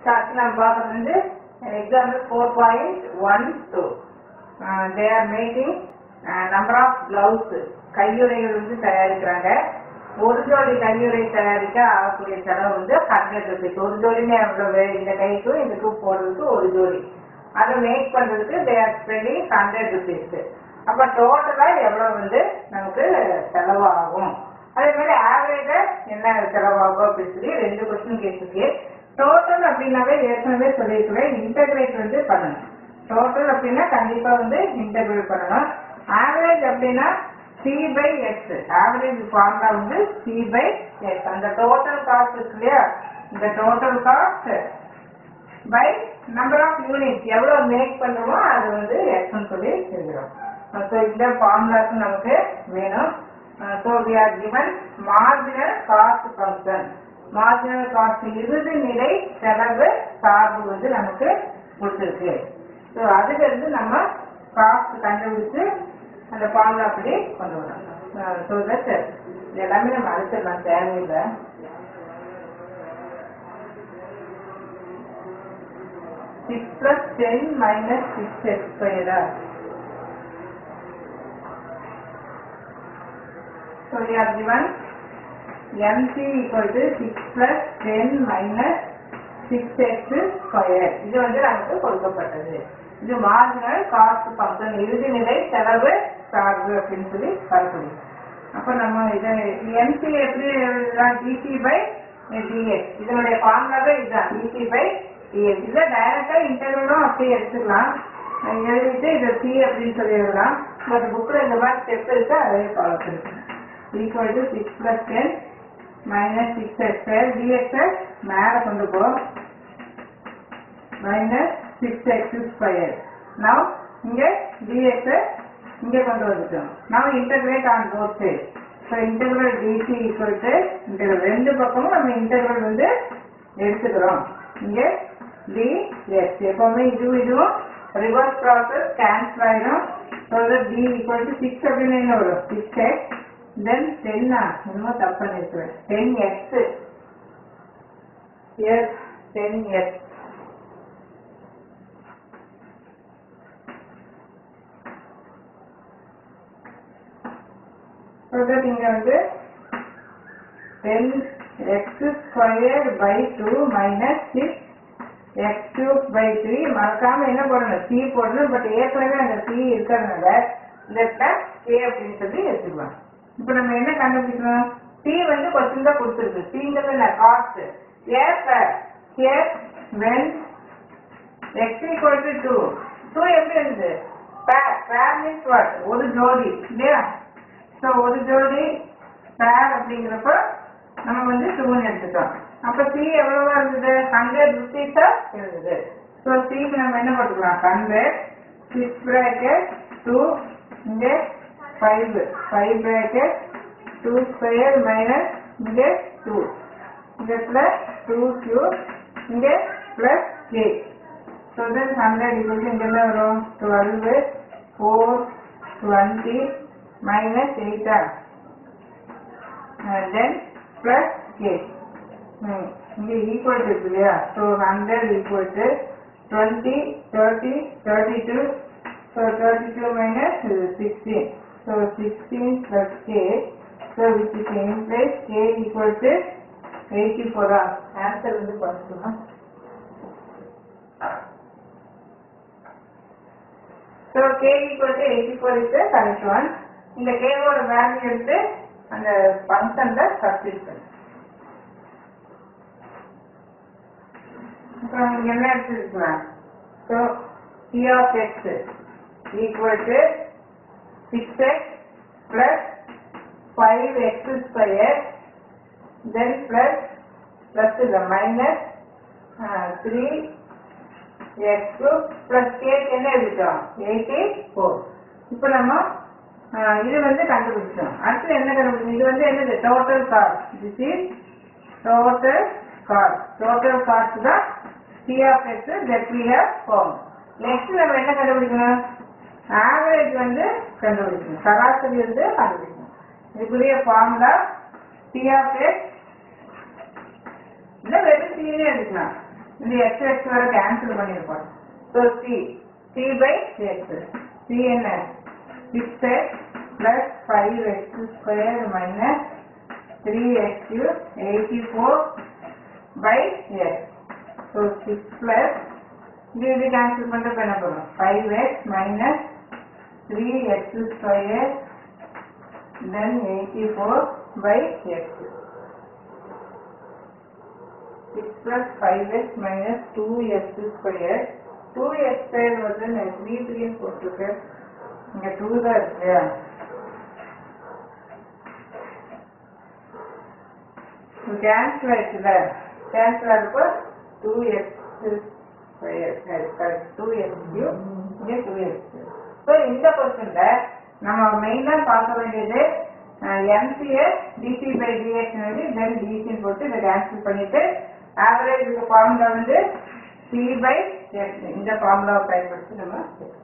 அடுத்து நம்ம பார்க்கறது வந்து example four point one two they are making number of gloves கையுறைகள் வந்து தயாரிக்கிறாங்க ஒரு ஜோடி கையுறை தயாரிக்க ஆகக்கூடிய செலவு வந்து ஹண்ட்ரட் ருபீஸ் ஒரு ஜோடினே எவ்வளவு இந்த கைக்கும் இதுக்கு போடுறதுக்கு ஒரு ஜோடி அதை மேக் பண்றதுக்கு they are spending hundred rupees அப்ப டோட்டலா எவ்வளவு வந்து நமக்கு செலவாகும் அதே மாதிரி ஆவரேஜா என்ன செலவாகும் அப்படின்னு சொல்லி ரெண்டு கொஸ்டின் கேட்டிருக்கு டோட்டல் அப்படின்னாவே ஏற்கனவே சொல்லியிருக்கிறேன் இன்டகிரேட் வந்து பண்ணணும் டோட்டல் அப்படின்னா கண்டிப்பா வந்து இன்டகிரேட் பண்ணணும் ஆவரேஜ் அப்படின்னா C by X average formula வந்து சி பை எக்ஸ் அந்த டோட்டல் காஸ்ட் இருக்கு இல்லையா இந்த total cost by number of unit எவ்வளவு மேக் பண்றோமோ அது வந்து எக்ஸ்னு சொல்லி எழுதுறோம் ஸோ இந்த ஃபார்முலாஸ் நமக்கு வேணும் so we are given marginal cost function marginal cost இறுதி நிலை செலவு சார்பு வந்து நமக்கு கொடுத்துருக்கு ஸோ அதுல இருந்து நம்ம காஸ்ட் கண்டுபிடிச்சு அந்த ஃபார்முலா அப்படி கொண்டு வரணும் ஸோ தட் இது எல்லாமே நம்ம அழைச்சிடலாம் தேவையில்லை six plus ten minus six X ஸ்கொயரா So we are given MC equal to 6 plus 10 minus 6x square. இது வந்து நமக்கு கொடுக்கப்பட்டது இது மார்ஜினல் காஸ்ட் ஃபங்க்ஷன் இறுதி நிலை செலவு சார்பு அப்படின்னு சொல்லி வரக்கூடிய அப்ப நம்ம இதை MC எப்படி எழுதலாம் dc பை dx இதனுடைய ஃபார்முலாவே இதுதான் dc பை dx இதை டைரக்டா இன்டர்வலும் அப்படியே எடுத்துக்கலாம் எழுதிட்டு இதை c அப்படின்னு சொல்லி எழுதலாம் பட் புக்ல இந்த மாதிரி ஸ்டெப் இருக்கு அதே ஃபாலோ பண்ணிக்கலாம் equal to 6 plus 10 minus 6x square dx மேல கொண்டு போ minus 6x square now இங்க dx இங்க கொண்டு வந்துட்டோம் now integrate on both sides so integral dt equal to integral ரெண்டு பக்கமும் நம்ம integral வந்து எடுத்துக்கிறோம் இங்க dx எப்பவுமே இதுவும் இதுவும் reverse process cancel ஆயிடும் so that d equal to 6 அப்படின்னு என்ன வரும் 6x தென் டென்னா என்னமோ தப்பு பண்ணிருக்கிறேன் ten X is ten X இங்க வந்து ten X square by two minus six X cube by three மறக்காம என்ன போடணும் சி போடணும் பட் ஏற்கனவே அந்த சி இருக்கிறதுனால இந்த பிளஸ் கே அப்படின்னு சொல்லி எடுத்துக்கலாம் இப்போ நம்ம என்ன கண்டுபிடிக்கணும் சி வந்து கொஸ்டின் தான் கொடுத்துருக்கு சிங்கிறது என்ன cost are here when X equal to two two எப்படி இருந்தது பேர் பேர் மீன்ஸ் வாட் ஒரு ஜோடி இல்லையா ஸோ ஒரு ஜோடி பேர் அப்படிங்கிறப்ப நம்ம வந்து டூன்னு எடுத்துட்டோம் அப்போ சி எவ்வளவா இருந்தது ஹண்ட்ரட் ருபீஸா இருந்தது ஸோ சிக்கு நம்ம என்ன போட்டுக்கலாம் ஹண்ட்ரட் சிக்ஸ் ப்ராக்கெட் டூ இங்கே five five bracket two square minus இங்கே டூ இங்கே ப்ளஸ் டூ கியூ இங்கே plus K so then hundred இது இங்கே என்ன வரும் டுவெல் ஃபோர் டுவெண்ட்டி மைனஸ் எயிட்டா தென் ப்ளஸ் கே இங்கே ஈக்குவல் இருக்கு இல்லையா so hundred equal to twenty thirty thirty two so thirty two minus sixteen So 16 plus k, so which is in place k equal to 84. Answer வந்து பார்த்துக்கலாம் So k equal to 84 is the correct one. இந்த k ஓட value எடுத்து அந்த ஃபங்க்ஷன்ல substitute பண்ணு அப்புறம் இங்க என்ன எடுத்துருக்கலாம் so p of x equal to 6x plus 5x square then plus plus is a minus uh, 3x cube plus k என்ன எழுதிட்டோம் 84 இப்போ நம்ம ஆஹ், இது வந்து கண்டுபிடிச்சோம் அடுத்து என்ன கண்டுபிடிச்சோம் இது வந்து என்னது total cost this is total cost total cost தான் C of X that we have form next நம்ம என்ன கண்டுபிடிக்கணும் ஆவரேஜ் வந்து கண்டுபிடிக்கணும் சராசரி வந்து கண்டுபிடிக்கணும் இதுக்குரிய ஃபார்முலா சி ஆஃப் எக்ஸ் இல்லை வெறும் சீனே எடுக்கலாம் இந்த எக்ஸ் எக்ஸ் வரை கேன்சல் பண்ணியிருக்கோம் so C C by X C என்ன six X plus five X square minus three X cube eighty four by X so six plus இது இது கேன்சல் பண்ணுறப்ப என்ன பண்ணும் five X minus three X square then eighty four by X 6 plus 5x minus 2x square 2x square வந்து நான் 3 3 போட்டிருக்கேன் இங்க 2 தான் இருக்கு கேன்சல் ஆயிடுச்சுல கேன்சல் ஆகிறப்போ 2x square correct 2x cube இங்கே 2x ஸோ இந்த கொஸ்டின்ல நம்ம மெயினாக பார்க்க வேண்டியது எம்சிஎஸ் டிசி பை டிஎக்ஸ் வந்து தென் டிசின்னு போட்டு இதை கேன்சல் பண்ணிட்டு ஆவரேஜ் ஃபார்முலா வந்து சி பை எக்ஸ் இந்த ஃபார்முலாவை பயன்படுத்தி நம்ம